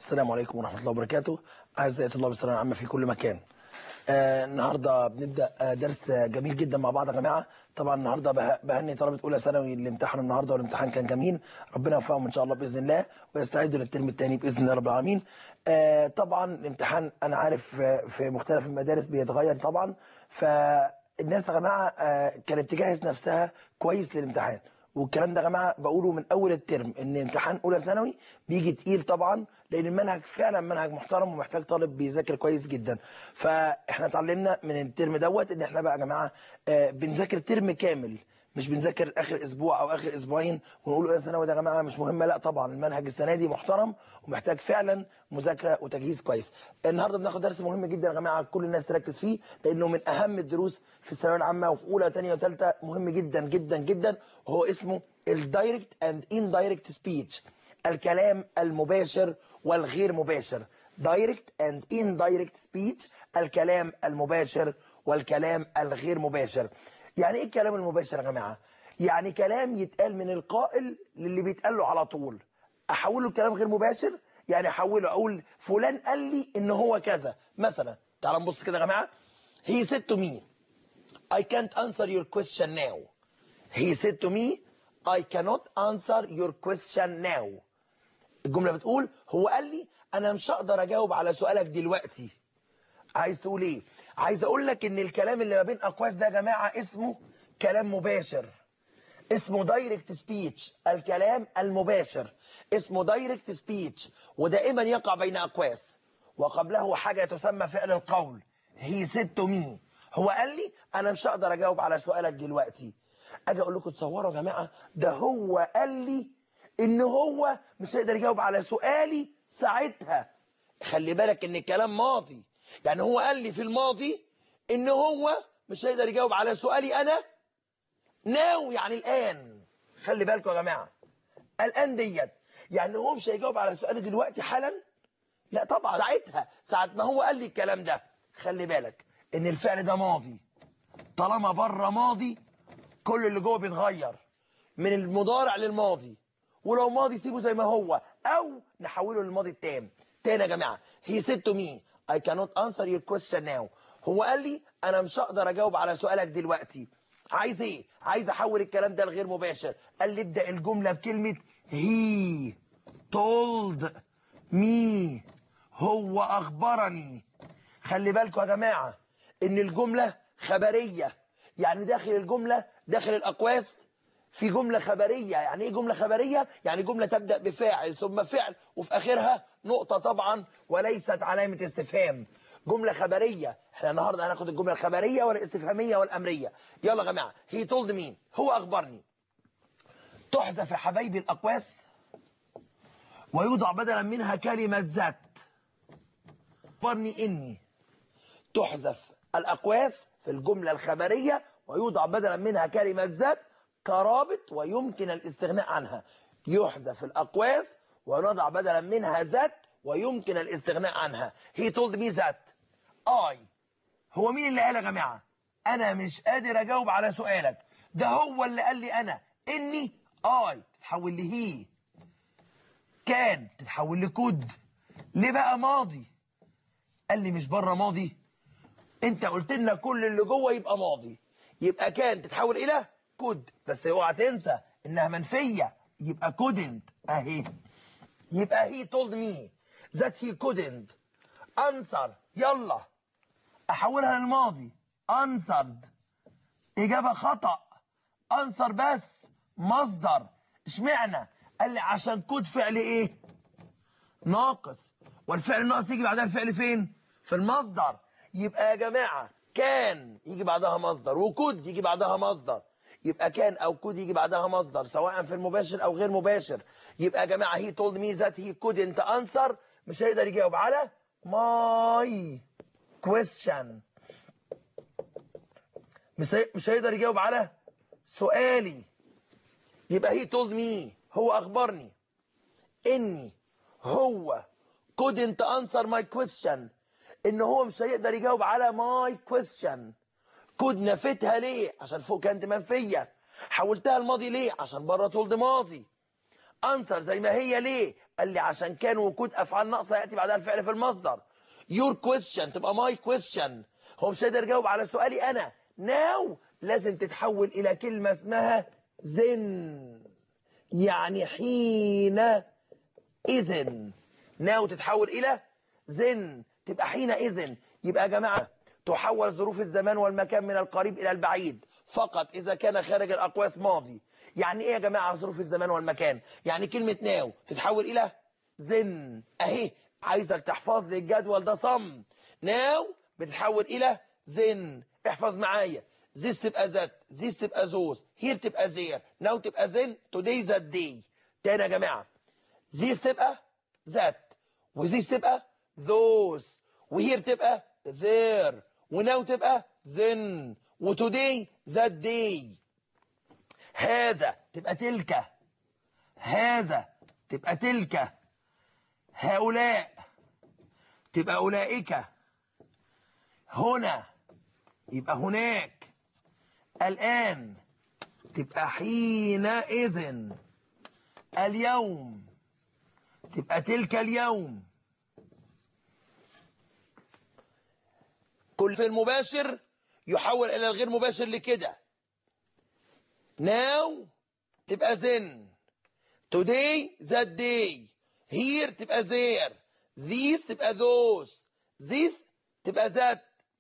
السلام عليكم ورحمة الله وبركاته أعزائي طلاب الثانوية العامة في كل مكان آه النهاردة بنبدأ آه درس جميل جدا مع بعض يا جماعة طبعا النهاردة به- بهني طلبة أولى ثانوي اللي امتحنوا النهاردة والامتحان كان جميل ربنا يوفقهم إن شاء الله بإذن الله ويستعدوا للترم الثاني بإذن الله رب العالمين آه طبعا الامتحان أنا عارف آه، في مختلف المدارس بيتغير طبعا فالناس يا جماعة آه كانت تجهز نفسها كويس للامتحان والكلام ده يا جماعه بقوله من اول الترم ان امتحان اولى ثانوي بيجي تقيل طبعا لان المنهج فعلا منهج محترم ومحتاج طالب بيذاكر كويس جدا فاحنا اتعلمنا من الترم دوت ان احنا بقى يا جماعه آه، بنذاكر ترم كامل مش بنذاكر اخر اسبوع او اخر اسبوعين ونقول اولى ثانوي ده يا جماعه مش مهمه لا طبعا المنهج السنه دي محترم ومحتاج فعلا مذاكره وتجهيز كويس النهارده بناخد درس مهم جدا يا جماعه كل الناس تركز فيه لانه من اهم الدروس في الثانويه العامه وفي اولى وثانيه وثالثه مهم جدا جدا جدا وهو اسمه الدايركت اند اندايركت سبيتش الكلام المباشر والغير مباشر دايركت اند اندايركت سبيتش الكلام المباشر والكلام الغير مباشر يعني ايه الكلام المباشر يا جماعه يعني كلام يتقال من القائل للي بيتقال له على طول احوله لكلام غير مباشر يعني احوله اقول فلان قال لي ان هو كذا مثلا تعال نبص كده يا جماعه he said to me I can't answer your question now he said to me I cannot answer your question now الجملة بتقول هو قال لي أنا مش هقدر أجاوب على سؤالك دلوقتي عايز تقول إيه؟ عايز أقول لك إن الكلام اللي ما بين أقواس ده يا جماعة اسمه كلام مباشر اسمه دايركت سبيتش الكلام المباشر اسمه دايركت سبيتش ودائما يقع بين أقواس وقبله حاجة تسمى فعل القول he said to me هو قال لي أنا مش هقدر أجاوب على سؤالك دلوقتي أجي أقول لكم تصوروا يا جماعة ده هو قال لي إن هو مش هيقدر يجاوب على سؤالي ساعتها خلي بالك إن الكلام ماضي يعني هو قال لي في الماضي إن هو مش هيقدر يجاوب على سؤالي أنا ناو يعني الآن خلي بالكم يا جماعة الآن ديت يعني هو مش هيجاوب على سؤالي دلوقتي حالا لا طبعا ساعتها ساعة ما هو قال لي الكلام ده خلي بالك ان الفعل ده ماضي طالما بره ماضي كل اللي جوه بيتغير من المضارع للماضي ولو ماضي سيبه زي ما هو او نحوله للماضي التام تاني يا جماعه he said to me I cannot answer your question now هو قال لي انا مش هقدر اجاوب على سؤالك دلوقتي عايز ايه عايز احول الكلام ده لغير مباشر قال لي ابدا الجمله بكلمه he told me هو اخبرني خلي بالكم يا جماعه ان الجمله خبريه يعني داخل الجمله داخل الاقواس في جمله خبريه يعني ايه جمله خبريه يعني جمله تبدا بفاعل ثم فعل وفي اخرها نقطه طبعا وليست علامه استفهام جمله خبريه احنا النهارده هناخد الجمله الخبريه والاستفهاميه والامريه يلا يا جماعه هي تولد مين هو اخبرني تحذف يا حبايبي الاقواس ويوضع بدلا منها كلمه ذات اخبرني اني تحذف الأقواس في الجملة الخبرية ويوضع بدلا منها كلمة ذات كرابط ويمكن الاستغناء عنها يحذف الأقواس ونضع بدلا منها ذات ويمكن الاستغناء عنها he told me that I هو مين اللي قال يا جماعة أنا مش قادر أجاوب على سؤالك ده هو اللي قال لي أنا إني I تتحول لهي كان تتحول لكود ليه بقى ماضي قال لي مش بره ماضي انت قلت لنا كل اللي جوه يبقى ماضي يبقى كان تتحول الى كود بس اوعى تنسى انها منفيه يبقى couldn't اهي يبقى he told me that he couldn't answer يلا احولها للماضي answered اجابه خطا answer بس مصدر اشمعنى قال لي عشان كود فعل ايه ناقص والفعل الناقص يجي بعدها الفعل فين في المصدر يبقى يا جماعة كان يجي بعدها مصدر وكود يجي بعدها مصدر يبقى كان او كود يجي بعدها مصدر سواء في المباشر او غير مباشر يبقى يا جماعة he told me that he couldn't answer مش هيقدر يجاوب على my question مش هي- مش هيقدر يجاوب على سؤالي يبقى he told me هو اخبرني اني هو couldn't answer my question ان هو مش هيقدر يجاوب على my question كود نفيتها ليه عشان فوق كانت منفيه حولتها الماضي ليه عشان بره تولد ماضي انسر زي ما هي ليه قال لي عشان كان وجود افعال ناقصه ياتي بعدها الفعل في المصدر يور كويستشن تبقى ماي كويستشن هو مش قادر يجاوب على سؤالي انا ناو لازم تتحول الى كلمه اسمها زن يعني حين اذن ناو تتحول الى زن تبقى حين اذن يبقى يا جماعه تحول ظروف الزمان والمكان من القريب الى البعيد فقط اذا كان خارج الاقواس ماضي يعني ايه يا جماعه ظروف الزمان والمكان يعني كلمه ناو تتحول الى زن اهي عايزك تحفظ لي الجدول ده صم ناو بتتحول الى زن احفظ معايا زيس تبقى ذات زيس تبقى زوز هير تبقى زير ناو تبقى زن توداي ذات دي تاني يا جماعه زيس تبقى ذات وزيس تبقى ذوز وهير تبقى there وناو تبقى then وتوداي ذات دي هذا تبقى تلك هذا تبقى تلك هؤلاء تبقى أولئك هنا يبقى هناك الآن تبقى حينئذ اليوم تبقى تلك اليوم كل في المباشر يحول إلى الغير مباشر لكده now تبقى then today that day here تبقى there these تبقى those this تبقى that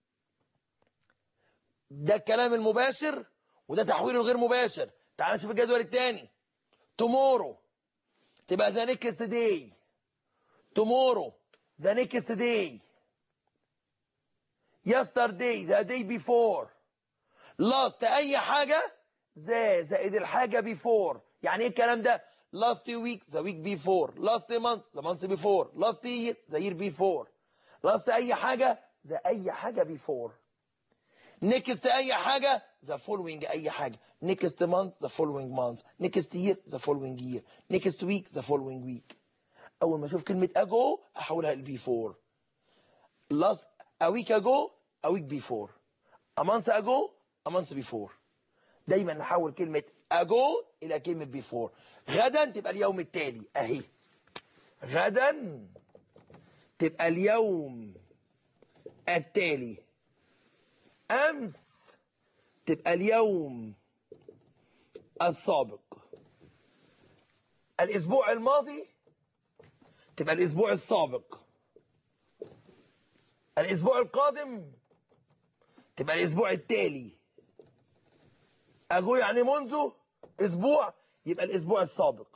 ده الكلام المباشر وده تحويله الغير مباشر تعال نشوف الجدول الثاني tomorrow تبقى the next day tomorrow the next day yesterday the day before last اي حاجة ذا زائد الحاجة before يعني ايه الكلام ده last week the week before last month the month before last year the year before last اي حاجة the اي حاجة before next اي حاجة the following اي حاجة next month the following month next year the following year next week the following week اول ما اشوف كلمة ago احولها ل before last a week ago a week before a month ago a month before دايما نحول كلمة ago إلى كلمة before غدا تبقى اليوم التالي أهي غدا تبقى اليوم التالي أمس تبقى اليوم السابق الأسبوع الماضي تبقى الأسبوع السابق الأسبوع القادم تبقى الأسبوع التالي أجو يعني منذ أسبوع يبقى الأسبوع السابق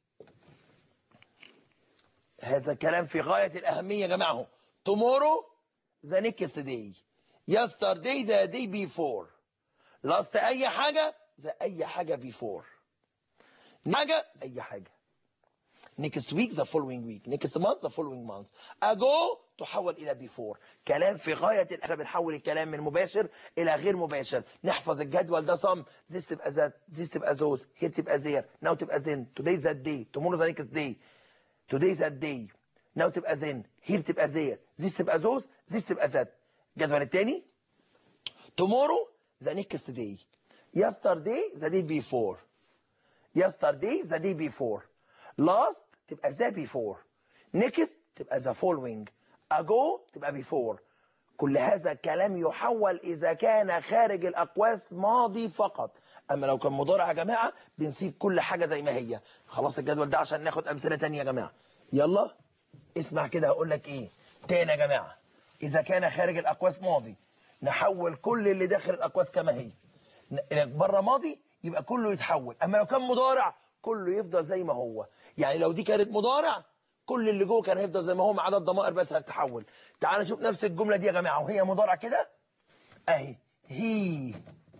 هذا كلام في غاية الأهمية يا جماعه tomorrow the next day yesterday the day before last أي حاجة the أي حاجة before حاجة أي حاجة next week the following week next month the following month ago تحول إلى before كلام في غاية احنا بنحول الكلام من مباشر إلى غير مباشر نحفظ الجدول ده صم this تبقى that this تبقى those here تبقى there now تبقى then today that day tomorrow the next day today that day now تبقى then here تبقى there this تبقى those this تبقى that الجدول الثاني tomorrow the next day yesterday the day before yesterday the day before last تبقى the before next تبقى the following ago تبقى before كل هذا الكلام يحول إذا كان خارج الأقواس ماضي فقط أما لو كان مضارع يا جماعة بنسيب كل حاجة زي ما هي خلاص الجدول ده عشان ناخد أمثلة تانية يا جماعة يلا اسمع كده هقول لك إيه تاني يا جماعة إذا كان خارج الأقواس ماضي نحول كل اللي داخل الأقواس كما هي بره ماضي يبقى كله يتحول أما لو كان مضارع كله يفضل زي ما هو يعني لو دي كانت مضارع كل اللي جوه كان هيفضل زي ما هو ما عدا الضمائر بس هتتحول تعال نشوف نفس الجمله دي يا جماعه وهي مضارع كده اهي he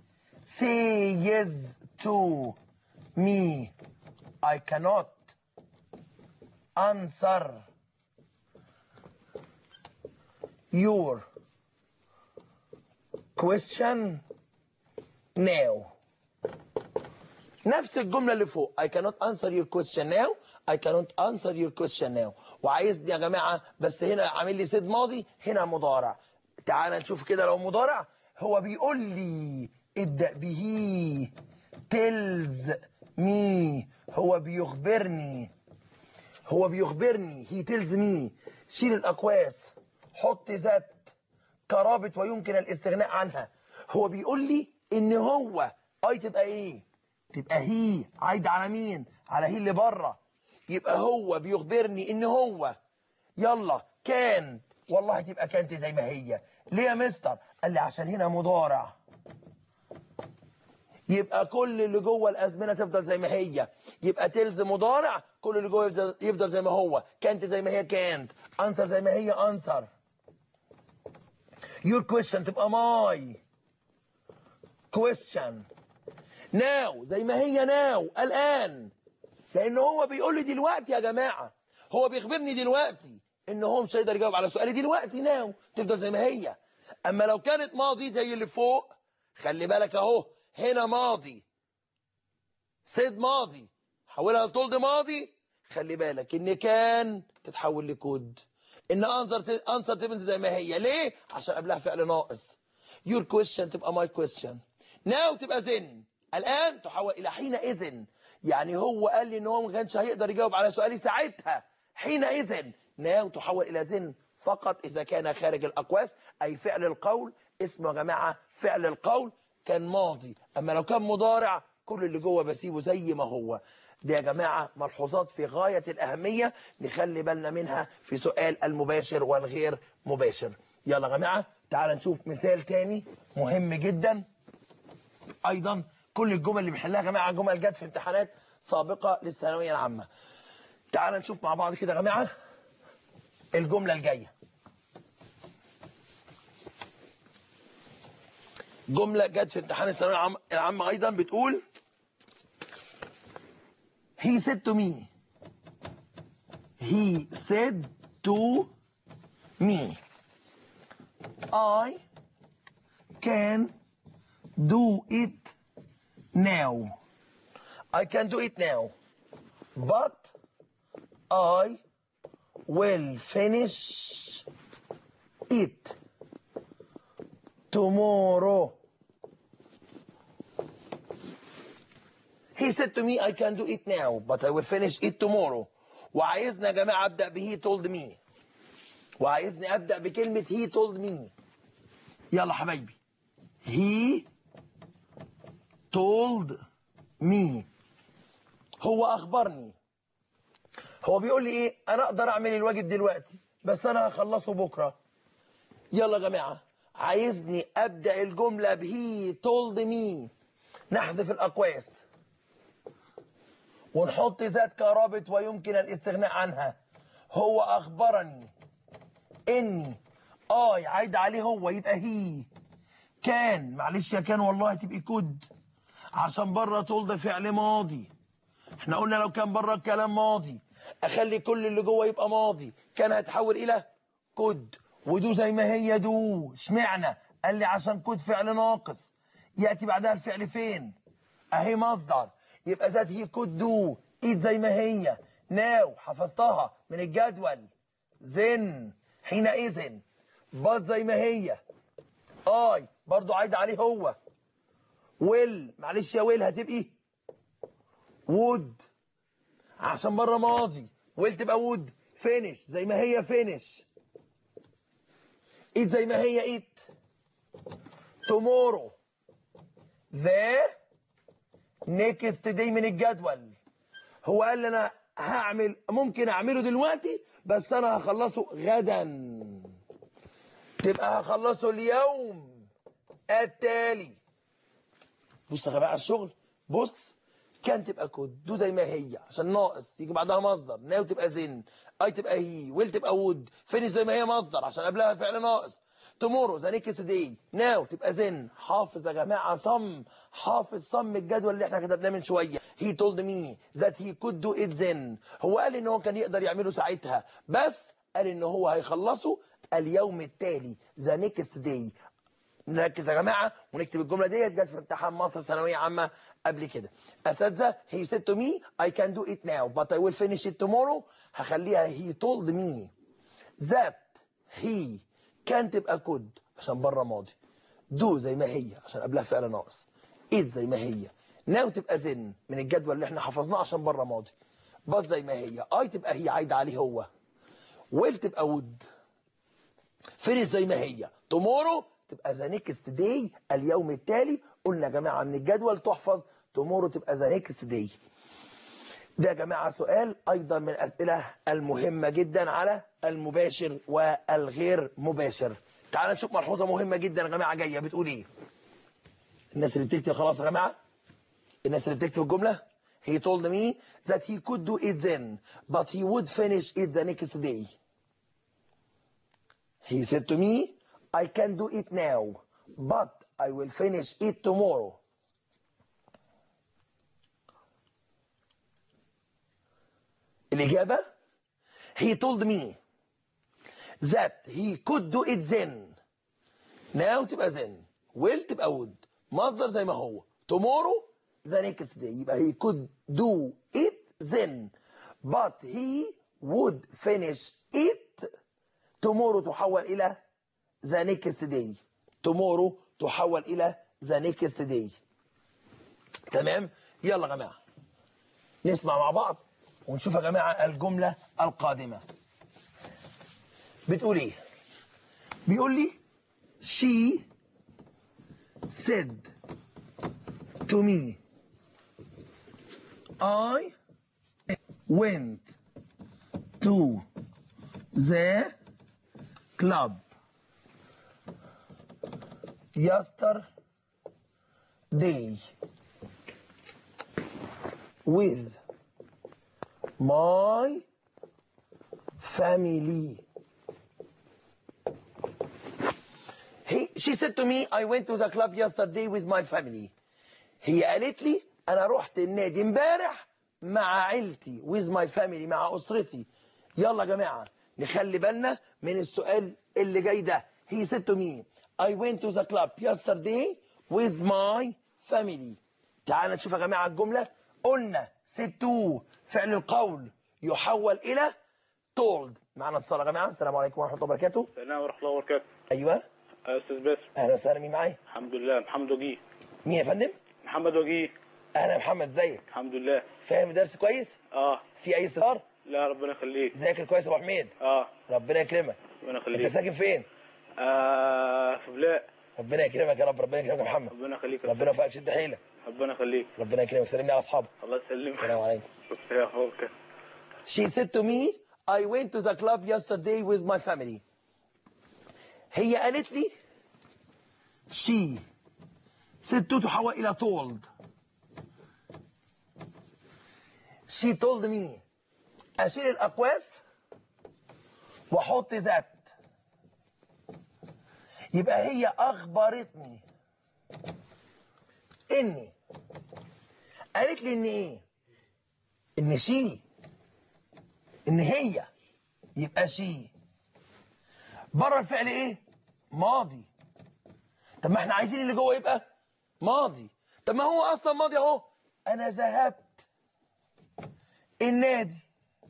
says to me I cannot answer your question now نفس الجملة اللي فوق I cannot answer your question now I cannot answer your question now وعايز يا جماعة بس هنا عامل لي سيد ماضي هنا مضارع تعال نشوف كده لو مضارع هو بيقول لي ابدأ به tells مي هو بيخبرني هو بيخبرني هي تيلز مي شيل الاقواس حط ذات قرابة ويمكن الاستغناء عنها هو بيقول لي ان هو اي تبقى ايه تبقى هي عايدة على مين على هي اللي بره يبقى هو بيخبرني ان هو يلا كان والله تبقى كانت زي ما هي ليه يا مستر قال لي عشان هنا مضارع يبقى كل اللي جوه الازمنه تفضل زي ما هي يبقى تلز مضارع كل اللي جوه يفضل, يفضل زي ما هو كانت زي ما هي كانت انسر زي ما هي انسر your question تبقى my question now زي ما هي now الان لان هو بيقول لي دلوقتي يا جماعه هو بيخبرني دلوقتي ان هو مش هيقدر يجاوب على سؤالي دلوقتي ناو تفضل زي ما هي اما لو كانت ماضي زي اللي فوق خلي بالك اهو هنا ماضي سيد ماضي حولها لطولد ماضي خلي بالك ان كان تتحول لكود ان انسر انسر تبقى زي ما هي ليه عشان قبلها فعل ناقص your question تبقى my question now تبقى then الان تحول الى حينئذ يعني هو قال لي ان هو ما كانش هيقدر يجاوب على سؤالي ساعتها حينئذ ناو تحول إلى زن فقط إذا كان خارج الأقواس أي فعل القول اسمه يا جماعة فعل القول كان ماضي أما لو كان مضارع كل اللي جوه بسيبه زي ما هو دي يا جماعة ملحوظات في غاية الأهمية نخلي بالنا منها في سؤال المباشر والغير مباشر يلا يا جماعة تعال نشوف مثال تاني مهم جدا أيضا كل الجمل اللي بنحلها يا جماعة جمل جت في امتحانات سابقة للثانوية العامة تعال نشوف مع بعض كده يا جماعة الجملة الجاية جملة جت في امتحان الثانوية العامة أيضا بتقول He said to me He said to me I can do it now I can do it now but I will finish it tomorrow. He said to me, I can do it now, but I will finish it tomorrow. وعايزنا يا جماعة أبدأ ب he told me. وعايزني أبدأ بكلمة he told me. يلا حبايبي. He told me. هو أخبرني. هو بيقول لي ايه انا اقدر اعمل الواجب دلوقتي بس انا هخلصه بكره يلا يا جماعه عايزني ابدا الجمله بهي تولد مي نحذف الاقواس ونحط ذات كرابط ويمكن الاستغناء عنها هو اخبرني اني اي عايد عليه هو يبقى هي كان معلش يا كان والله تبقي كود عشان بره تولد فعل ماضي احنا قلنا لو كان بره الكلام ماضي اخلي كل اللي جوه يبقى ماضي كان هيتحول الى كود ودو زي ما هي دو اشمعنى قال لي عشان كود فعل ناقص ياتي بعدها الفعل فين اهي مصدر يبقى ذات هي كود دو ايد زي ما هي ناو حفظتها من الجدول زن حينئذ بات زي ما هي اي برضو عايد عليه هو ويل معلش يا ويل هتبقي وود عشان بره ماضي ويل تبقى وود فينش زي ما هي فينش ايت زي ما هي ايت تومورو ذا نيكست داي من الجدول هو قال لي انا هعمل ممكن اعمله دلوقتي بس انا هخلصه غدا تبقى هخلصه اليوم التالي بص يا جماعه الشغل بص كان تبقى كود دو زي ما هي عشان ناقص يجي بعدها مصدر ناو تبقى زن اي تبقى هي ويل تبقى وود فينش زي ما هي مصدر عشان قبلها فعل ناقص تومورو ذا نيكست داي ناو تبقى زن حافظ يا جماعه صم حافظ صم الجدول اللي احنا كتبناه من شويه هي تولد مي ذات هي كود دو ات زن هو قال ان هو كان يقدر يعمله ساعتها بس قال ان هو هيخلصه اليوم التالي ذا نيكست داي نركز يا جماعه ونكتب الجمله ديت جت في امتحان مصر ثانويه عامه قبل كده اساتذه he said to me I can do it now but I will finish it tomorrow هخليها he told me that he كان تبقى كود عشان بره ماضي do زي ما هي عشان قبلها فعل ناقص it زي ما هي ناو تبقى زن من الجدول اللي احنا حفظناه عشان بره ماضي بات زي ما هي اي تبقى هي عايده عليه هو ويل تبقى وود فينيش زي ما هي تومورو تبقى ذا نيكست داي اليوم التالي قلنا يا جماعه من الجدول تحفظ تومورو تبقى ذا نيكست داي ده يا جماعه سؤال ايضا من الاسئله المهمه جدا على المباشر والغير مباشر تعال نشوف ملحوظه مهمه جدا يا جماعه جايه بتقول ايه الناس اللي بتكتب خلاص يا جماعه الناس اللي بتكتب الجمله he told me that he could do it then but he would finish it the next day he said to me I can do it now but I will finish it tomorrow الإجابة he told me that he could do it then now تبقى then will تبقى would مصدر زي ما هو tomorrow the next day يبقى he could do it then but he would finish it tomorrow تحول إلى the next day tomorrow تحول إلى the next day تمام يلا يا جماعة نسمع مع بعض ونشوف يا جماعة الجملة القادمة بتقول ايه بيقول لي she said to me I went to the club yesterday with my family. He, she said to me, I went to the club yesterday with my family. هي قالت لي أنا رحت النادي امبارح مع عيلتي with my family مع أسرتي. يلا يا جماعة نخلي بالنا من السؤال اللي جاي ده. He said to me, I went to the club yesterday with my family. تعال نشوف يا جماعة الجملة. قلنا said to فعل القول يحول إلى told. معنا اتصال يا جماعة. السلام عليكم ورحمة الله وبركاته. السلام ورحمة الله وبركاته أيوه. يا أستاذ باسم أهلا وسهلا مين معايا؟ الحمد لله محمد وجيه مين يا فندم؟ محمد وجيه أهلا يا محمد ازيك؟ الحمد لله فاهم الدرس كويس؟ اه في أي استفسار؟ لا ربنا يخليك ذاكر كويس يا أبو حميد. اه ربنا يكرمك. ربنا أنت يخليك ساكن فين؟ آه في بلاء ربنا يكرمك يا رب ربنا يكرمك يا محمد. ربنا يخليك يا ربنا يوفقك شد حيلك. ربنا يخليك ربنا يكرمك سلمني على أصحابك. الله يسلمك السلام عليكم. السلام عليكم She said to me, I went to the club yesterday with my family. هي قالت لي she said to تحول إلى told. She told me أشيل الأقواس وأحط ذات. يبقى هي أخبرتني إني قالت لي إن إيه؟ إن شي ان هي يبقى شي بره الفعل ايه ماضي طب ما احنا عايزين اللي جوه يبقى ماضي طب ما هو اصلا ماضي اهو انا ذهبت النادي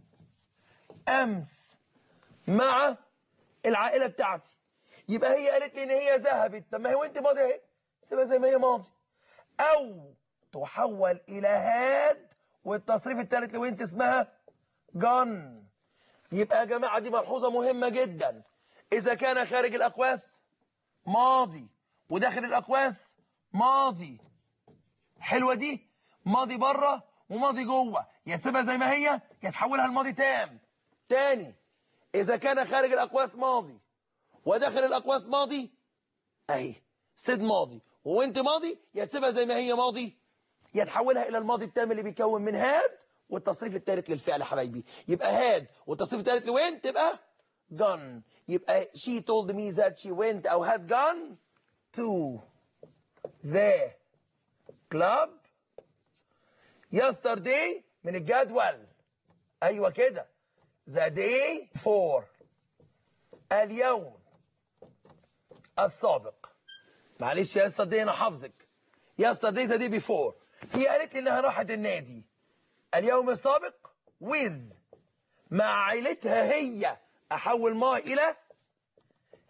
امس مع العائله بتاعتي يبقى هي قالت لي ان هي ذهبت طب ما هي وانت ماضي اهي سيبها زي ما هي ماضي او تحول الى هاد والتصريف الثالث لو انت اسمها جن يبقى يا جماعة دي ملحوظة مهمة جدا إذا كان خارج الأقواس ماضي وداخل الأقواس ماضي حلوة دي ماضي بره وماضي جوه يا تسيبها زي ما هي يا تحولها لماضي تام تاني إذا كان خارج الأقواس ماضي وداخل الأقواس ماضي أهي سيد ماضي وانت ماضي يا تسيبها زي ما هي ماضي يا تحولها إلى الماضي التام اللي بيكون من هاد والتصريف الثالث للفعل يا حبايبي يبقى هاد والتصريف الثالث لوين تبقى gone يبقى she told me that she went أو had gone to the club yesterday من الجدول أيوة كده the day before اليوم السابق معلش يا yesterday أنا حافظك yesterday the day before هي قالت لي إنها راحت النادي اليوم السابق with مع عائلتها هي احول ما الى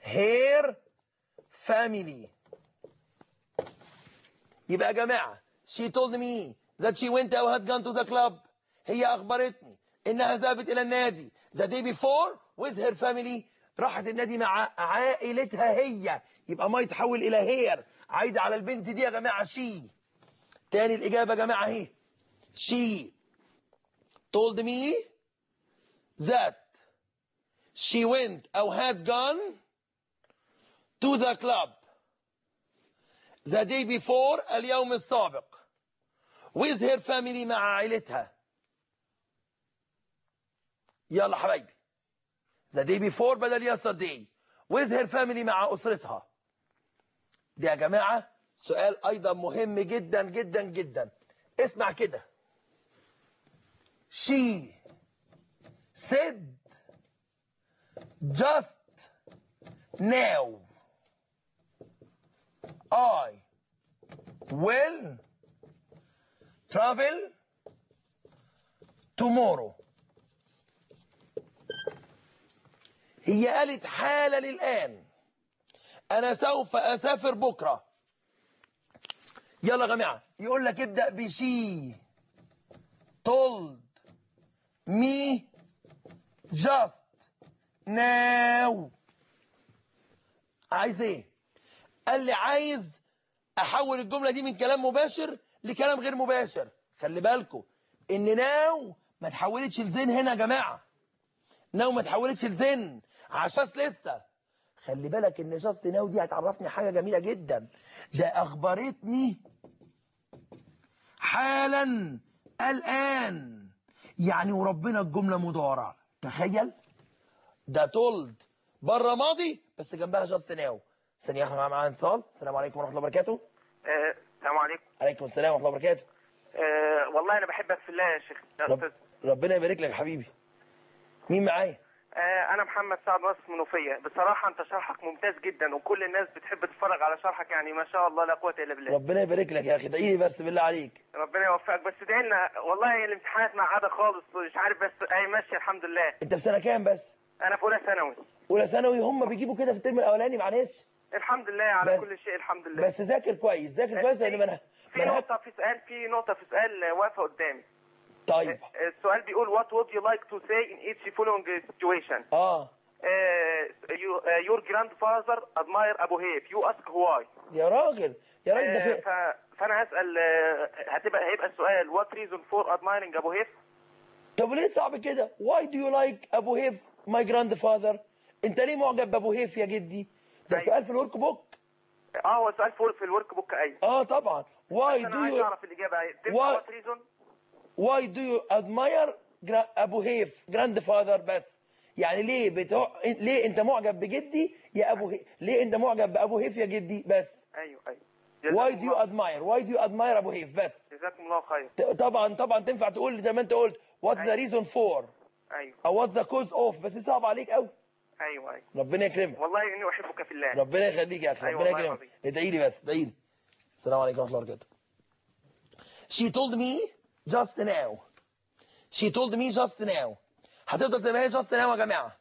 her family يبقى يا جماعه she told me that she went or had gone to the club هي أخبرتني إنها ذهبت إلى النادي the day before with her family راحت النادي مع عائلتها هي يبقى ما يتحول إلى هير عايدة على البنت دي يا جماعة she تاني الإجابة يا جماعة اهي she told me that she went أو had gone to the club the day before اليوم السابق with her family مع عائلتها يلا حبايبي the day before بدل yesterday with her family مع أسرتها دي يا جماعة سؤال أيضا مهم جدا جدا جدا اسمع كده she said just now I will travel tomorrow هي قالت حالا الآن أنا سوف أسافر بكرة يلا يا جماعة يقول لك ابدأ بشي told me just now عايز ايه قال لي عايز احول الجملة دي من كلام مباشر لكلام غير مباشر خلي بالكم ان ناو ما تحولتش لزين هنا يا جماعة ناو ما تحولتش لزين عشان لسه خلي بالك ان جاست ناو دي هتعرفني حاجة جميلة جدا ده اخبرتني حالا الان يعني وربنا الجملة مضارع تخيل ده تولد بره ماضي بس جنبها جاست ناو ثانية واحدة معانا اتصال السلام عليكم ورحمة الله وبركاته آه، السلام عليكم عليكم السلام ورحمة الله وبركاته آه، والله انا بحبك في الله يا شيخ يا رب استاذ ربنا يبارك لك يا حبيبي مين معايا آه، انا محمد سعد ناصر منوفيه بصراحه انت شرحك ممتاز جدا وكل الناس بتحب تتفرج على شرحك يعني ما شاء الله لا قوه الا بالله ربنا يبارك لك يا اخي ادعي لي بس بالله عليك ربنا يوفقك بس ادعي لنا والله الامتحانات معاده خالص مش عارف بس اي ماشيه الحمد لله انت في سنة كام بس انا في اولى ثانوي اولى ثانوي هم بيجيبوا كده في الترم الاولاني معلش الحمد لله على بس- كل شيء الحمد لله بس ذاكر كويس ذاكر كويس لان منها في منها نقطه في سؤال في نقطه في سؤال واقفه قدامي طيب السؤال بيقول what would you like to say in each following situation اه uh, you, uh, your grandfather admire Abu Hayf. You ask why. يا راجل يا راجل ده Uh, في ف... فانا هسال uh, هتبقى هيبقى السؤال what reason for admiring Abu Hayf? طب ليه صعب كده why do you like ابو هيف my grandfather انت ليه معجب بابو هيف يا جدي ده أيوة. سؤال في الورك بوك اه هو سؤال فور في الورك بوك ايوه اه طبعا why انا do عايز you اعرف الاجابه تنفع Why- what reason؟ why do you admire gra- ابو هيف grandfather بس يعني ليه بتوع... ليه انت معجب بجدي يا ابو هيف ليه انت معجب بابو هيف يا جدي بس ايوه ايوه why جزاكم do you الله- admire why do you admire ابو هيف بس جزاكم الله خير ت- طبعا طبعا تنفع تقول زي ما انت قلت what's the أيوة. reason for ايوه او what's the cause of بس صعب عليك قوي ايوه ايوه ربنا يكرمك والله اني احبك في الله ربنا يخليك يا اخي أيوة ربنا والله يكرمك العظيم. ادعي لي بس ادعي لي السلام عليكم ورحمه الله وبركاته she told me just now she told me just now هتفضل زي ما هي just now يا جماعه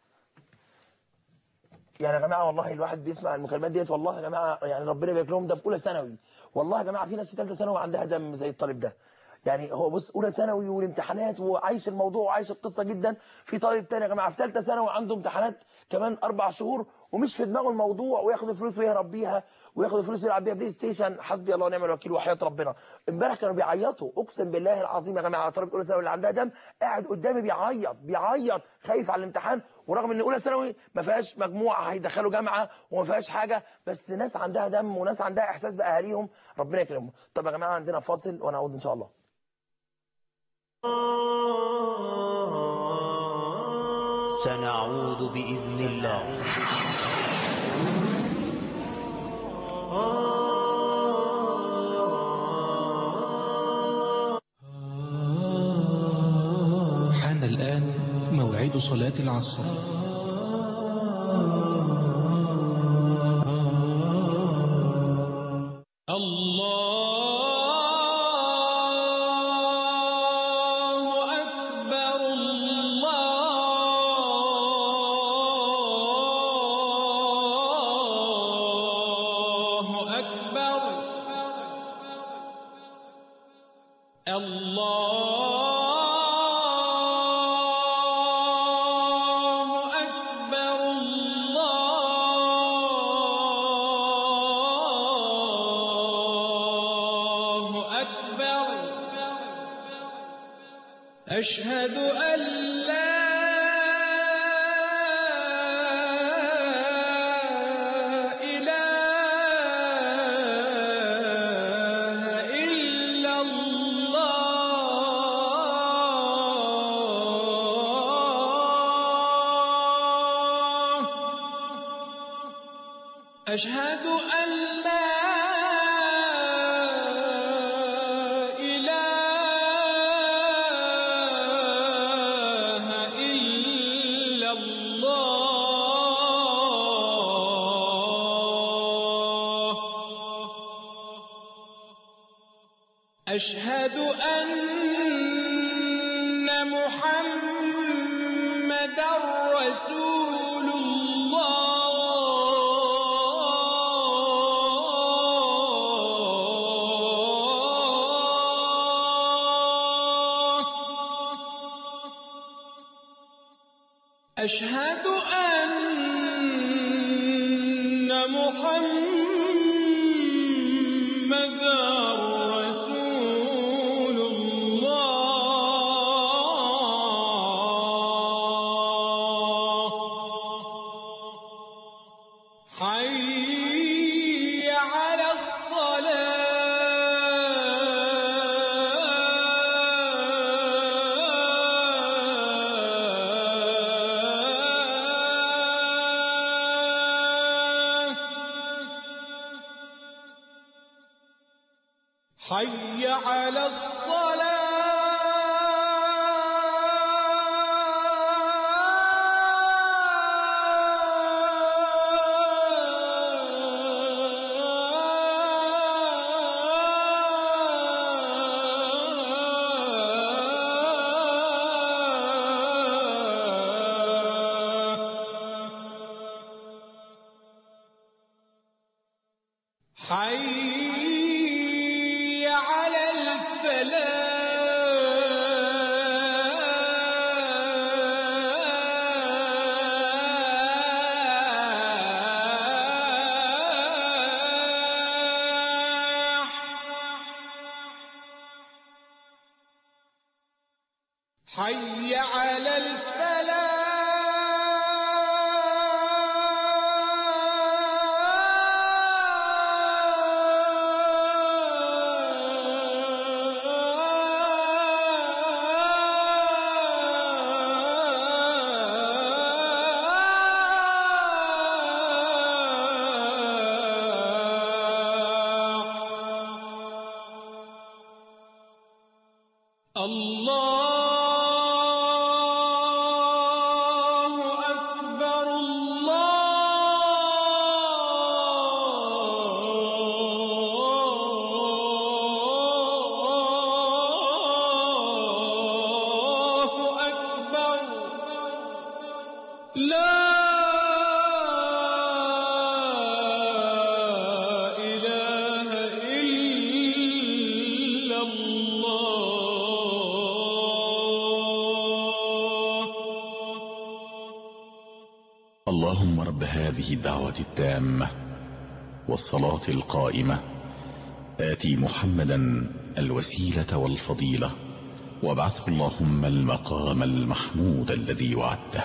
يعني يا جماعه والله الواحد بيسمع المكالمات ديت والله يا جماعه يعني ربنا يبارك لهم ده في اولى ثانوي والله يا جماعه في ناس في ثالثه ثانوي عندها دم زي الطالب ده يعني هو بص اولى ثانوي والامتحانات وعايش الموضوع وعايش القصه جدا في طالب تاني يا جماعه في ثالثه ثانوي عنده امتحانات كمان اربع شهور ومش في دماغه الموضوع وياخد الفلوس ويهرب بيها وياخد الفلوس ويلعب بيها بلاي ستيشن حسبي الله ونعم الوكيل وحياه ربنا امبارح كانوا بيعيطوا اقسم بالله العظيم يا جماعه طالب اولى ثانوي اللي عندها دم قاعد قدامي بيعيط بيعيط خايف على الامتحان ورغم ان اولى ثانوي ما فيهاش مجموعه هيدخلوا جامعه وما فيهاش حاجه بس ناس عندها دم وناس عندها احساس باهاليهم ربنا يكرمهم طب يا جماعه عندنا فاصل ونعود ان شاء الله سنعود بإذن الله حان الآن موعد صلاة العصر الله أكبر الله أكبر أشهد أن لا إله إلا الله أشهد أن لا إله إلا الله أشهد أن محمدا رسول الله أشهد أن محمدا رسول الله حي على الصلاة حي على الصلاة حي على الفلاح حي على الفلاح الله أكبر الله أكبر لا إله إلا الله اللهم رب هذه الدعوة التامة والصلاة القائمة آتي محمدا الوسيلة والفضيلة وابعثه اللهم المقام المحمود الذي وعدته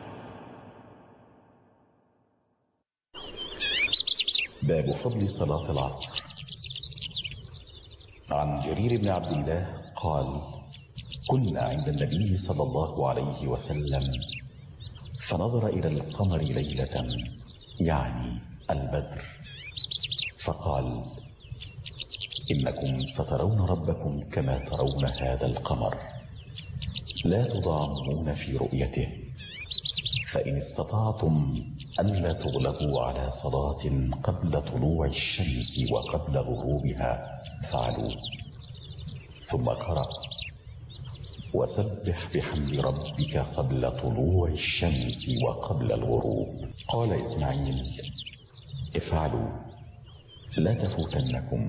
باب فضل صلاة العصر عن جرير بن عبد الله قال كنا عند النبي صلى الله عليه وسلم فنظر إلى القمر ليلة يعني البدر فقال إنكم سترون ربكم كما ترون هذا القمر لا تضامون في رؤيته فإن استطعتم ألا تغلبوا على صلاة قبل طلوع الشمس وقبل غروبها فعلوا ثم قرأ وسبح بحمد ربك قبل طلوع الشمس وقبل الغروب قال إسماعيل افعلوا لا تفوتنكم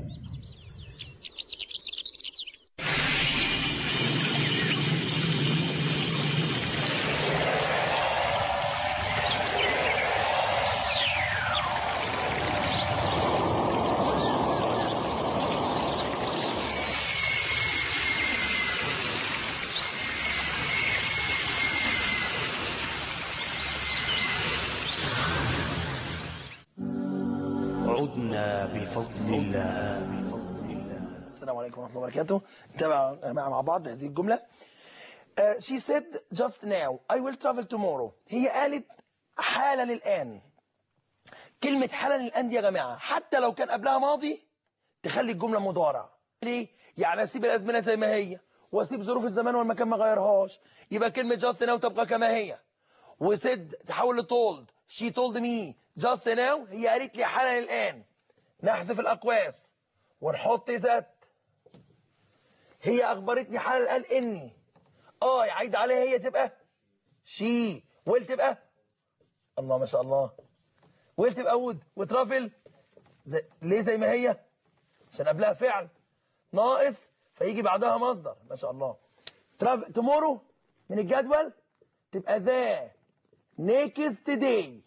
عدنا بفضل الله السلام عليكم ورحمة الله وبركاته نتابع يا جماعة مع بعض هذه الجملة uh, she said just now I will travel tomorrow هي قالت حالا الآن كلمة حالا الآن دي يا جماعة حتى لو كان قبلها ماضي تخلي الجملة مضارع ليه؟ يعني أسيب الأزمنة زي ما هي وأسيب ظروف الزمان والمكان ما غيرهاش يبقى كلمة just now تبقى كما هي وسد تحول لتولد she told me just now هي قالت لي حالا الآن نحذف الأقواس ونحط ذات هي أخبرتني حالا الآن إني آه يعيد عليها هي تبقى شي ويل تبقى الله ما شاء الله ويل تبقى وود وترافل زي... ليه زي ما هي عشان قبلها فعل ناقص فيجي بعدها مصدر ما شاء الله ترافل تومورو من الجدول تبقى ذا نيكست داي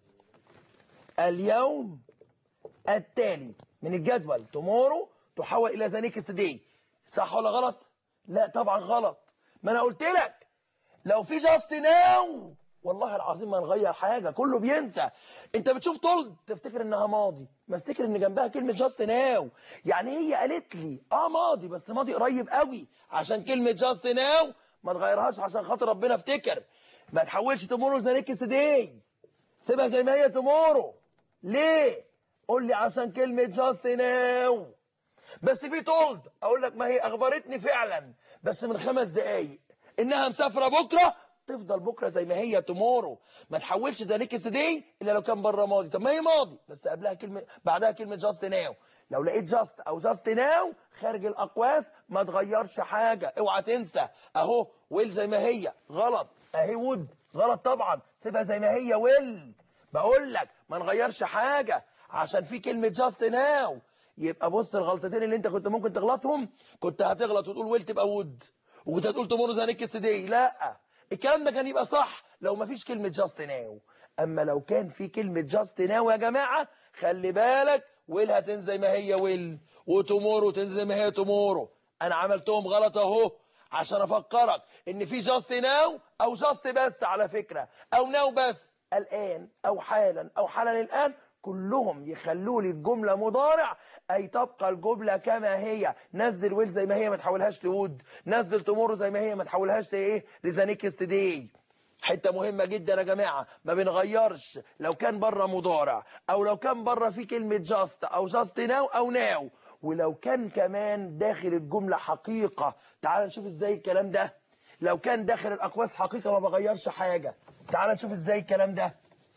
اليوم التالي من الجدول تومورو تحول الى ذا نيكست داي صح ولا غلط لا طبعا غلط ما انا قلت لك لو في جاست ناو والله العظيم ما نغير حاجة كله بينسى انت بتشوف طول تفتكر انها ماضي ما تفتكر ان جنبها كلمة جاست ناو يعني هي قالت لي اه ماضي بس ماضي قريب قوي عشان كلمة جاست ناو ما تغيرهاش عشان خاطر ربنا افتكر ما تحولش تومورو ذا نيكست داي سيبها زي ما هي تومورو ليه قول لي عشان كلمة جاست ناو بس في تولد اقول لك ما هي اخبرتني فعلا بس من خمس دقايق انها مسافره بكره تفضل بكره زي ما هي تومورو ما تحولش ذا نيكست داي الا لو كان بره ماضي طب ما هي ماضي بس قبلها كلمه بعدها كلمه جاست ناو لو لقيت جاست او جاست ناو خارج الاقواس ما تغيرش حاجه اوعى تنسى اهو ويل زي ما هي غلط اهي وود غلط طبعا سيبها زي ما هي ويل بقول لك ما نغيرش حاجه عشان في كلمه جاست ناو يبقى بص الغلطتين اللي انت كنت ممكن تغلطهم كنت هتغلط وتقول ويل تبقى وود وكنت هتقول تومورو ذا نيكست داي لا الكلام ده كان يبقى صح لو ما فيش كلمة جاست ناو اما لو كان في كلمة جاست ناو يا جماعة خلي بالك ويل هتنزل زي ما هي ويل وتومورو تنزل زي ما هي تومورو انا عملتهم غلط اهو عشان افكرك ان في جاست ناو او جاست بس على فكرة او ناو بس الان او حالا او حالا الان كلهم يخلوا لي الجملة مضارع أي تبقى الجملة كما هي نزل ويل زي ما هي ما تحولهاش لود نزل تمر زي ما هي ما تحولهاش لإيه لذا نيكست داي حتة مهمة جدا يا جماعة ما بنغيرش لو كان بره مضارع أو لو كان بره في كلمة جاست أو جاست ناو أو ناو ولو كان كمان داخل الجملة حقيقة تعال نشوف ازاي الكلام ده لو كان داخل الأقواس حقيقة ما بغيرش حاجة تعال نشوف ازاي الكلام ده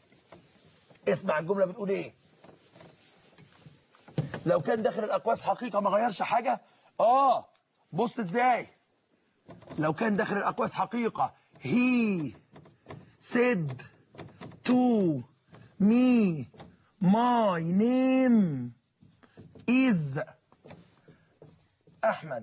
اسمع الجملة بتقول ايه لو كان داخل الاقواس حقيقة ما غيرش حاجة اه بص ازاي لو كان داخل الاقواس حقيقة he said to me my name is احمد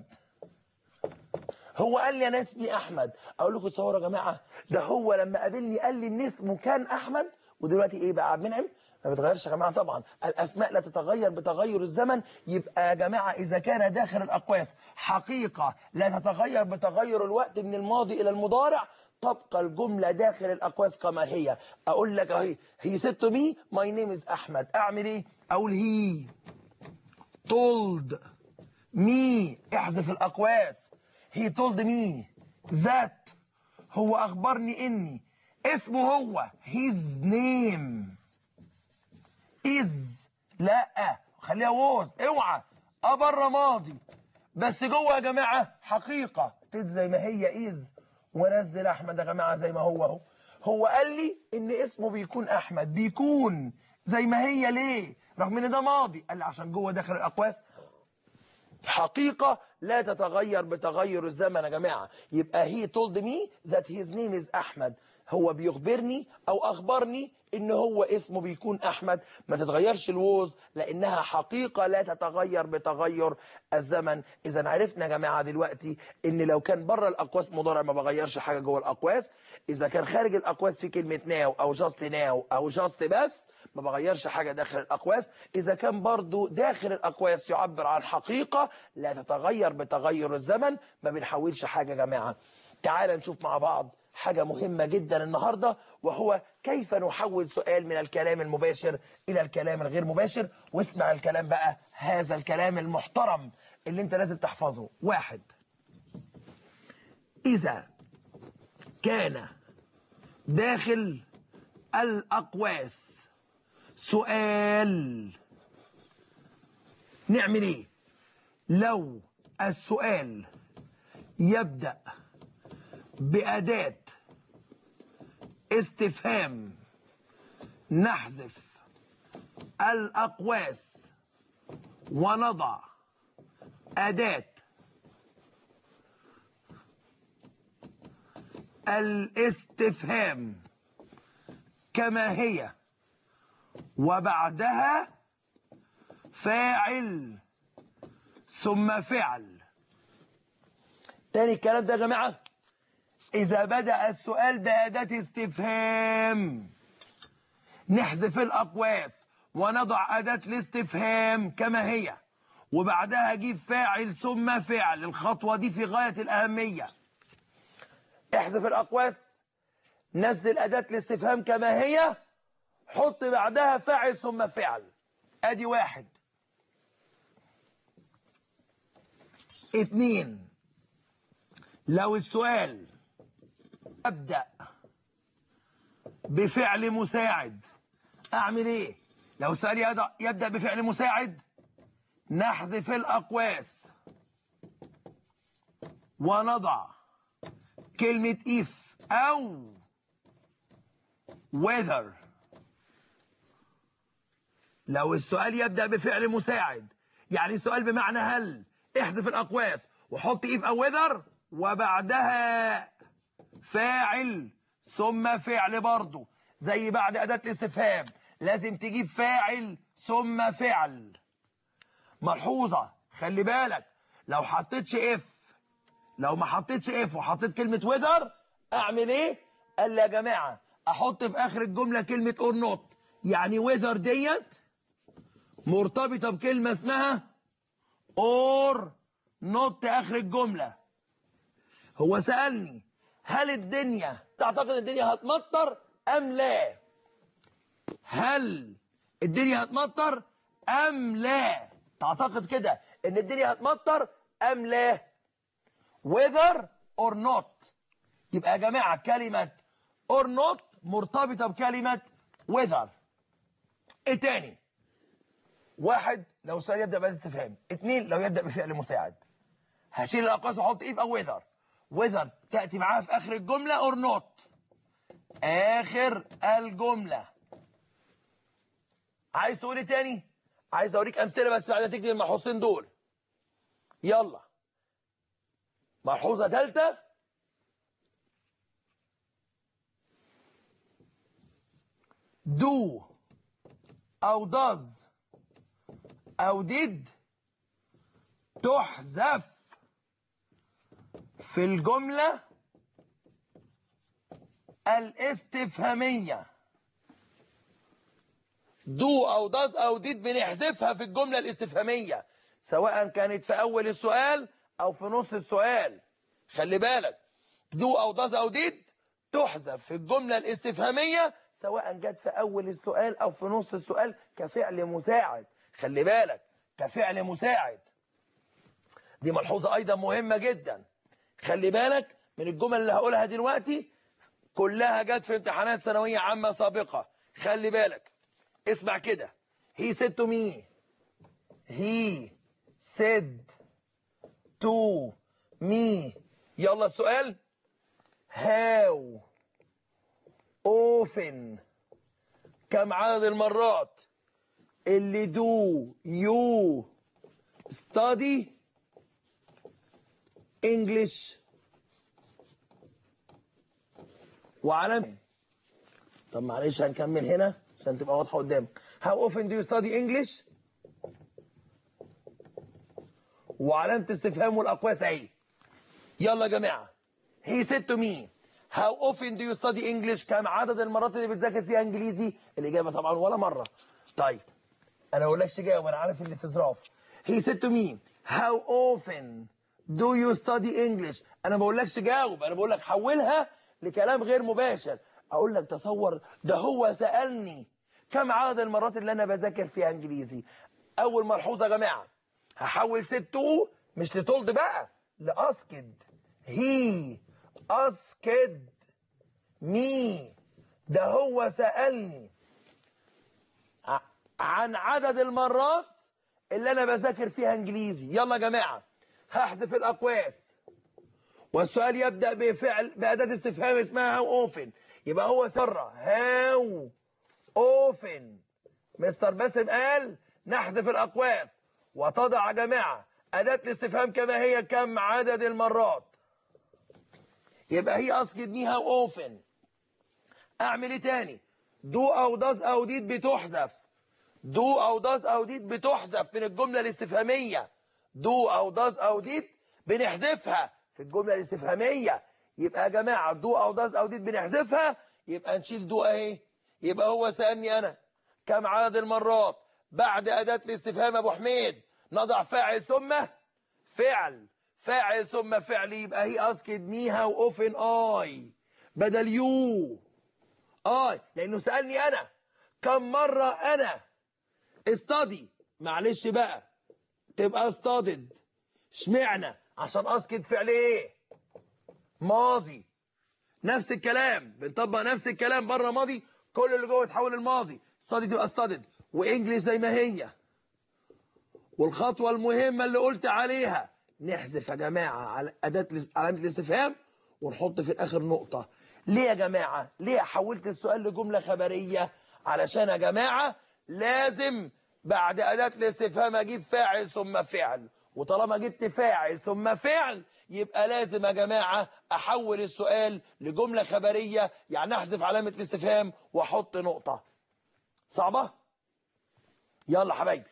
هو قال لي انا اسمي احمد اقول لكم تصوروا يا جماعه ده هو لما قابلني قال لي ان اسمه كان احمد ودلوقتي ايه بقى عبد المنعم ما بتغيرش يا جماعه طبعا الاسماء لا تتغير بتغير الزمن يبقى يا جماعه اذا كان داخل الاقواس حقيقه لا تتغير بتغير الوقت من الماضي الى المضارع تبقى الجملة داخل الأقواس كما هي أقول لك أهي هي said to me my name is أحمد أعمل إيه؟ أقول he told me احذف الأقواس he told me that هو أخبرني إني اسمه هو his name is لا خليها was اوعى اه بره ماضي بس جوه يا جماعة حقيقة تد زي ما هي is ونزل احمد يا جماعة زي ما هو اهو هو قال لي ان اسمه بيكون احمد بيكون زي ما هي ليه رغم ان ده ماضي قال لي عشان جوه داخل الاقواس حقيقة لا تتغير بتغير الزمن يا جماعة يبقى he told me that his name is أحمد هو بيخبرني أو أخبرني إن هو اسمه بيكون أحمد ما تتغيرش الوز لأنها حقيقة لا تتغير بتغير الزمن إذا عرفنا يا جماعة دلوقتي إن لو كان بره الأقواس مضارع ما بغيرش حاجة جوه الأقواس إذا كان خارج الأقواس في كلمة ناو أو جاست ناو أو جاست بس ما بغيرش حاجة داخل الأقواس إذا كان برضو داخل الأقواس يعبر عن حقيقة لا تتغير بتغير الزمن ما بنحولش حاجة يا جماعة تعال نشوف مع بعض حاجة مهمة جدا النهاردة وهو كيف نحول سؤال من الكلام المباشر إلى الكلام الغير مباشر واسمع الكلام بقى هذا الكلام المحترم اللي انت لازم تحفظه واحد إذا كان داخل الأقواس سؤال نعمل ايه لو السؤال يبدأ بأداة استفهام نحذف الأقواس ونضع أداة الاستفهام كما هي وبعدها فاعل ثم فعل تاني الكلام ده يا جماعة إذا بدأ السؤال بأداة استفهام نحذف الأقواس ونضع أداة الاستفهام كما هي وبعدها أجيب فاعل ثم فعل الخطوة دي في غاية الأهمية احذف الأقواس نزل أداة الاستفهام كما هي حط بعدها فاعل ثم فعل ادي واحد اتنين لو السؤال ابدأ بفعل مساعد اعمل ايه لو السؤال يبدأ- يبدأ بفعل مساعد نحذف الاقواس ونضع كلمة if او whether لو السؤال يبدأ بفعل مساعد يعني السؤال بمعنى هل احذف الأقواس وحط إف أو وذر وبعدها فاعل ثم فعل برضه زي بعد أداة الاستفهام لازم تجيب فاعل ثم فعل ملحوظة خلي بالك لو حطيتش اف لو ما حطيتش اف وحطيت كلمة وذر اعمل ايه قال لي يا جماعة احط في اخر الجملة كلمة اور نوت يعني وذر ديت مرتبطة بكلمة اسمها اور نوت اخر الجملة هو سألني هل الدنيا تعتقد الدنيا هتمطر ام لا هل الدنيا هتمطر ام لا تعتقد كده ان الدنيا هتمطر ام لا whether or not يبقى يا جماعة كلمة or not مرتبطة بكلمة whether ايه تاني واحد لو السؤال يبدأ بأداة استفهام اتنين لو يبدأ بفعل مساعد هشيل الأقواس واحط if أو whether whether تأتي معاها في آخر الجملة or not آخر الجملة عايز تقول ايه تاني عايز اوريك امثله بس بعد تكتب الملحوظتين دول يلا ملحوظه ثالثه do او does او did تحذف في الجمله الاستفهاميه دو او داز او ديد بنحذفها في الجملة الاستفهامية سواء كانت في اول السؤال او في نص السؤال خلي بالك دو او داز او ديد تحذف في الجملة الاستفهامية سواء جت في اول السؤال او في نص السؤال كفعل مساعد خلي بالك كفعل مساعد دي ملحوظة ايضا مهمة جدا خلي بالك من الجمل اللي هقولها دلوقتي كلها جت في امتحانات ثانوية عامة سابقة خلي بالك اسمع كده he said to me he said to me يلا السؤال how often كم عدد المرات اللي do you study English وعلم طب معلش هنكمل هنا عشان تبقى واضحة قدامك How often do you study English وعلامة استفهام والأقواس اهي يلا يا جماعة He said to me How often do you study English كم عدد المرات اللي بتذاكر فيها انجليزي الإجابة طبعا ولا مرة طيب أنا ما اقولكش جاوب أنا عارف الاستظراف He said to me How often do you study English أنا ما بقولكش جاوب أنا بقول لك حولها لكلام غير مباشر اقول لك تصور ده هو سالني كم عدد المرات اللي انا بذاكر فيها انجليزي اول ملحوظه يا جماعه هحول ست تو مش لتولد بقى لاسكد هي اسكد مي ده هو سالني ع- عن عدد المرات اللي انا بذاكر فيها انجليزي يلا يا جماعه هحذف الاقواس والسؤال يبدا بفعل باداه استفهام اسمها هاو اوفن يبقى هو سره هاو اوفن مستر باسم قال نحذف الاقواس وتضع يا جماعه اداه الاستفهام كما هي كم عدد المرات يبقى هي اسكت مي هاو اوفن اعمل ايه تاني دو او داز او ديد بتحذف دو او داز او ديد بتحذف من الجمله الاستفهاميه دو او داز او ديد بنحذفها في الجمله الاستفهاميه يبقى يا جماعه دو او داز او ديد بنحذفها يبقى نشيل دو اهي يبقى هو سالني انا كم عدد المرات بعد اداه الاستفهام يا ابو حميد نضع فاعل ثم فعل فاعل ثم فعل يبقى هي اسكت ميها واوفن اي بدل يو اي لانه سالني انا كم مره انا استدي معلش بقى تبقى استدد اشمعنى عشان اسكت فعل ايه ماضي نفس الكلام بنطبق نفس الكلام بره ماضي كل اللي جوه يتحول الماضي استدي تبقى استدد وانجلش زي ما هي والخطوه المهمه اللي قلت عليها نحذف يا جماعه على اداه الاس- علامه الاستفهام ونحط في الاخر نقطه ليه يا جماعه ليه حولت السؤال لجمله خبريه علشان يا جماعه لازم بعد اداه الاستفهام اجيب فاعل ثم فعل وطالما جبت فاعل ثم فعل يبقى لازم يا جماعه احول السؤال لجمله خبريه يعني احذف علامه الاستفهام واحط نقطه صعبه يلا حبايبي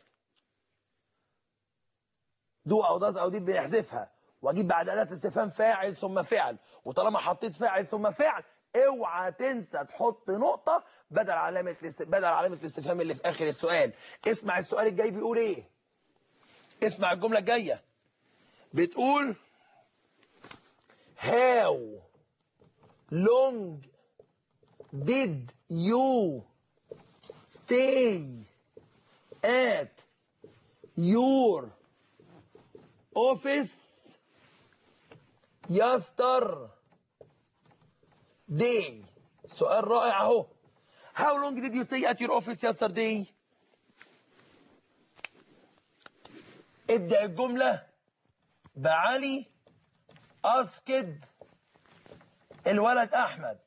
دو او داز او دي بنحذفها واجيب بعد اداه استفهام فاعل ثم فعل وطالما حطيت فاعل ثم فعل اوعى تنسى تحط نقطه بدل علامه الاست... بدل علامه الاستفهام اللي في اخر السؤال اسمع السؤال الجاي بيقول ايه اسمع الجمله الجايه بتقول how long did you stay at your office yesterday سؤال رائع اهو How long did you stay at your office yesterday? ابدأ الجملة بعلي أسكد الولد أحمد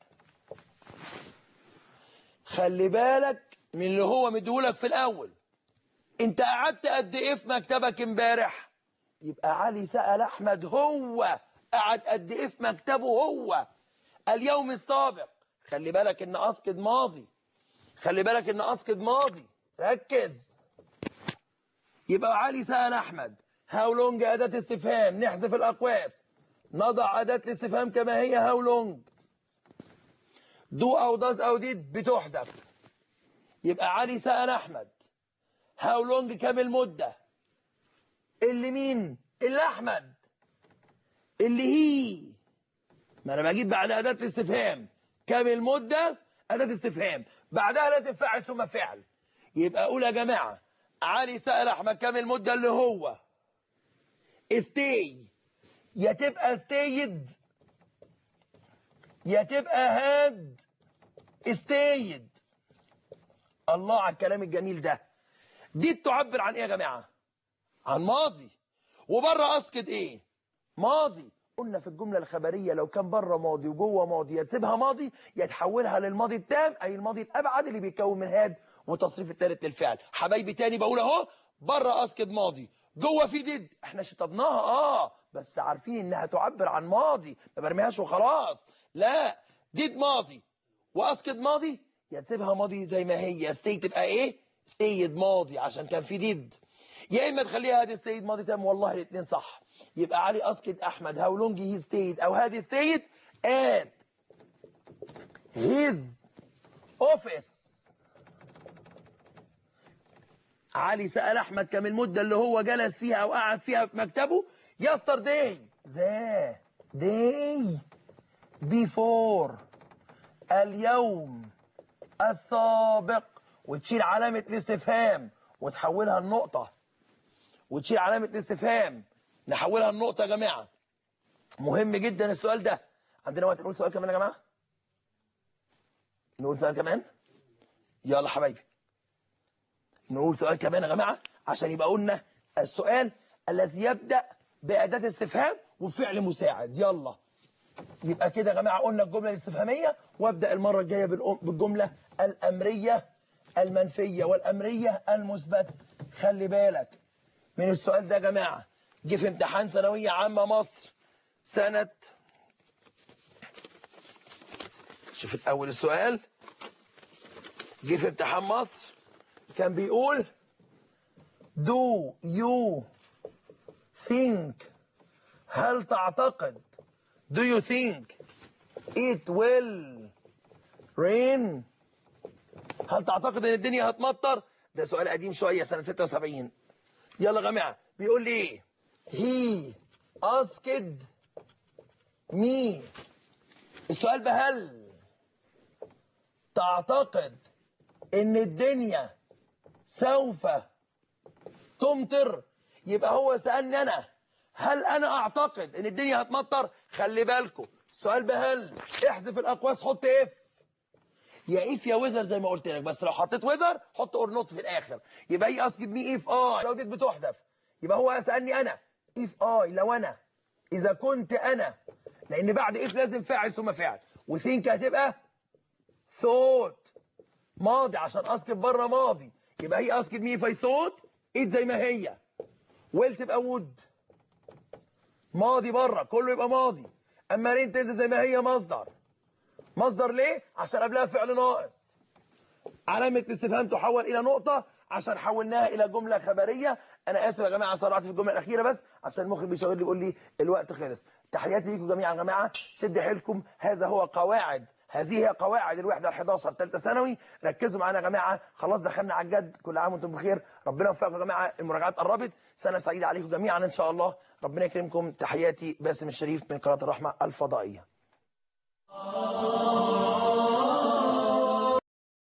خلي بالك من اللي هو مديهولك في الأول أنت قعدت قد إيه في مكتبك امبارح؟ يبقى علي سأل أحمد هو قعد قد إيه في مكتبه هو اليوم السابق خلي بالك إن أسكد ماضي خلي بالك إن أسكد ماضي ركز يبقى علي سأل أحمد هاو لونج أداة استفهام نحذف الأقواس نضع أداة الاستفهام كما هي هاو لونج دو أو داز أو ديد بتحذف يبقى علي سأل أحمد هاو لونج كام المدة اللي مين اللي أحمد اللي هي ما أنا بجيب بعد أداة الاستفهام كام المدة أداة استفهام بعدها لازم فاعل ثم فعل يبقى أقول يا جماعة علي سأل أحمد كام المدة اللي هو استي يا تبقى استيد يا تبقى هاد استيد الله على الكلام الجميل ده دي تعبر عن ايه يا جماعة عن ماضي وبره اسكت ايه ماضي قلنا في الجملة الخبرية لو كان بره ماضي وجوه ماضي يا تسيبها ماضي يا تحولها للماضي التام أي الماضي الأبعد اللي بيتكون من هاد وتصريف الثالث للفعل حبايبي تاني بقول أهو بره أسكت ماضي جوه في ديد احنا شطبناها اه بس عارفين انها تعبر عن ماضي ما برميهاش وخلاص لا ديد ماضي واسكت ماضي يا تسيبها ماضي زي ما هي ستي تبقى ايه ستيد ماضي عشان كان في ديد يا اما تخليها هادي ستيد ماضي تام والله الاثنين صح يبقى علي اسكت احمد هاو لونج هي ستيد او هادي ستيد at his office علي سأل أحمد كم المدة اللي هو جلس فيها أو قعد فيها في مكتبه يسترداي ذا داي before اليوم السابق وتشيل علامة الاستفهام وتحولها لنقطة وتشيل علامة الاستفهام نحولها لنقطة يا جماعة مهم جدا السؤال ده عندنا وقت نقول سؤال كمان يا جماعة نقول سؤال كمان يلا حبايبي نقول سؤال كمان يا جماعة عشان يبقى قلنا السؤال الذي يبدأ بأداة استفهام وفعل مساعد يلا يبقى كده يا جماعة قلنا الجملة الاستفهامية وابدأ المرة الجاية بالأم- بالجملة الأمرية المنفية والأمرية المثبتة خلي بالك من السؤال ده يا جماعة جه في امتحان ثانوية عامة مصر سنة شوف الأول السؤال جه في امتحان مصر كان بيقول do you think هل تعتقد do you think it will rain هل تعتقد ان الدنيا هتمطر ده سؤال قديم شوية سنة 76 يلا يا جماعة بيقول لي ايه he asked me السؤال بهل تعتقد ان الدنيا سوف تمطر يبقى هو سألني انا هل انا اعتقد ان الدنيا هتمطر خلي بالكم السؤال بهل احذف الاقواس حط اف يا اف يا ويذر زي ما قلت لك بس لو حطيت ويذر حط اور نوت في الاخر يبقى هي اسكت مي اف اي لو ديت بتحذف يبقى هو سالني انا اف اي لو انا اذا كنت انا لان بعد اف لازم فاعل ثم فاعل وثينك هتبقى ثوت ماضي عشان اسكت بره ماضي يبقى هي اسكت مي في ثوت ايد زي ما هي ويل تبقى وود ماضي بره كله يبقى ماضي اما رين تنزل زي ما هي مصدر مصدر ليه عشان قبلها فعل ناقص علامة الاستفهام تحول إلى نقطة عشان حولناها إلى جملة خبرية أنا آسف يا جماعة سرعت في الجملة الأخيرة بس عشان المخرج بيشاور لي بيقول لي الوقت خلص تحياتي ليكم جميعا يا جماعة شد حيلكم هذا هو قواعد هذه هي قواعد الوحدة ال 11 ثالثة ثانوي ركزوا معانا يا جماعة خلاص دخلنا على الجد كل عام وانتم بخير ربنا يوفقكم يا جماعة المراجعات قربت سنة سعيدة عليكم جميعا إن شاء الله ربنا يكرمكم تحياتي باسم الشريف من قناة الرحمة الفضائية